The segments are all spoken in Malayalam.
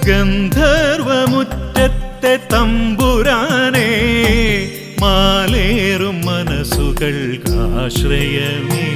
ഗന്ധർവമുറ്റത്തെ തമ്പുരാനെ മാലേറും മനസ്സുകൾക്കാശ്രയമേ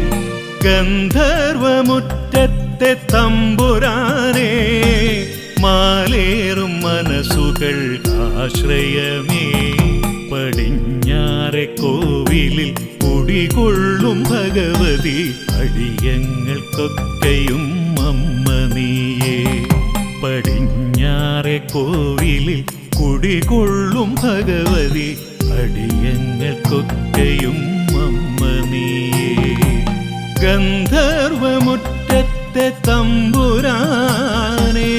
ഗന്ധർവമുറ്റത്തെ തമ്പുരാനെ മാലേറും മനസ്സുകൾക്കാശ്രയമേ പടിഞ്ഞാറെ കോവിലിൽ കുടികൊള്ളും ഭഗവതി അടിയങ്ങൾക്കൊക്കെയും അമ്മ നീയേ പടിഞ്ഞാറെ കോവിലിൽ കുടികൊള്ളും ഭഗവതി അടിയങ്ങൾക്കൊക്കെയും അമ്മ നീയേ ഗന്ധർവമുറ്റത്തെ തമ്പുരാനേ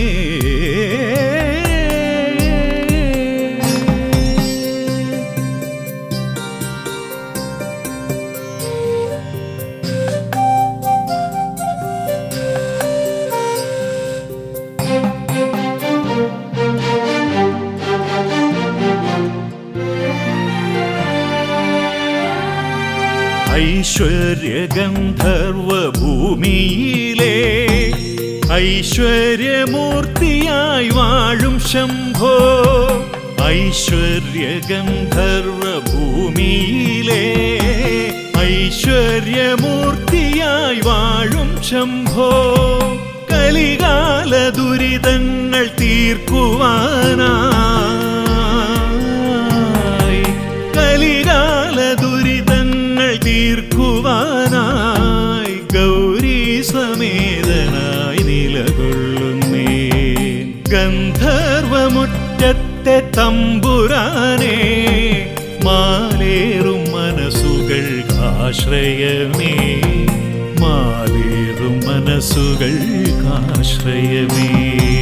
ഐശ്വര്യഗന്ധർവഭൂമിയിലെ ഐശ്വര്യമൂർത്തിയായി വാഴും ശംഭോ ഐശ്വര്യഗന്ധർവഭൂമിയിലെ ഐശ്വര്യമൂർത്തിയായി വാഴും ശംഭോ കലികാല ദുരിതങ്ങൾ തീർക്കുവാനായി കലികാല ദുരിതങ്ങൾ തീർക്കുവാനായി ഗൗരി സമേതനായി നിലകൊള്ളുന്നേ ഗന്ധർവമുറ്റത്തെ തമ്പുരാനെ മാലേറും മനസ്സുകൾക്കാശ്രയമേ മാലേറും മനസ്സുകൾക്കാശ്രയമേ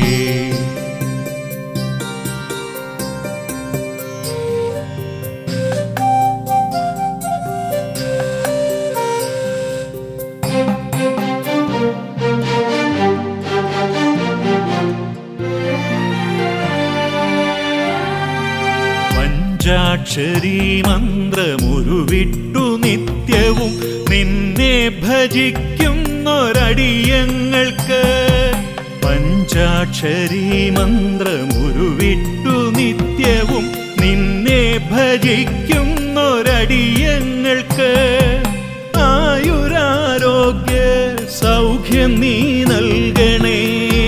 പഞ്ചാക്ഷരി മന്ത്രമുരുവിട്ടു നിത്യവും നിന്നെ ഭജിക്കുന്നൊരടിയങ്ങൾക്ക് പഞ്ചാക്ഷരി മന്ത്രമുരുവിട്ടു നിത്യവും നിന്നെ ഭജിക്കുന്നൊരടിയങ്ങൾക്ക് ആയുരാരോഗ്യ സൗഖ്യം നീ നൽകണേ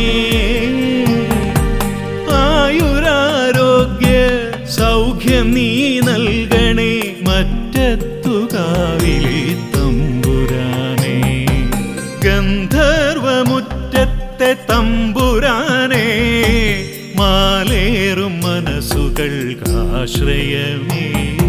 ആയുരാരോഗ്യ സൗഖ്യം നീ നൽകണേ മറ്റത്തുകാവിലെ തമ്പുരാനെ ഗന്ധർവമുറ്റത്തെ തമ്പുരാനെ മാലേറും മനസ്സുകൾക്കാശ്രയമേ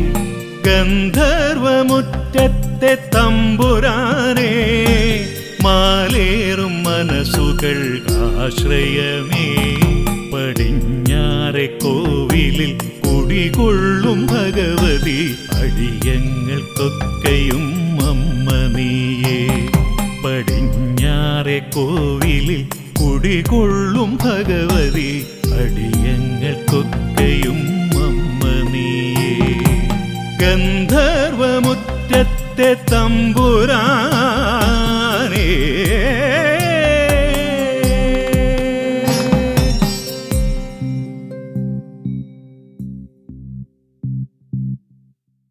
ഗന്ധർവമുറ്റത്തെ തമ്പുരാനെ മാലേറും മനസ്സുകൾക്കാശ്രയമേ പടിഞ്ഞാറെ കോവിലിൽ കുടികൊള്ളും ഭഗവതി അടിയങ്ങൾക്കൊക്കെയും അമ്മ നീയേ പടിഞ്ഞാറെ കോവിലിൽ കുടികൊള്ളും ഭഗവതി അടിയങ്ങൾക്കൊക്കെയും അമ്മ നീയേ ഗന്ധർവമുറ്റത്തെ തമ്പുരാ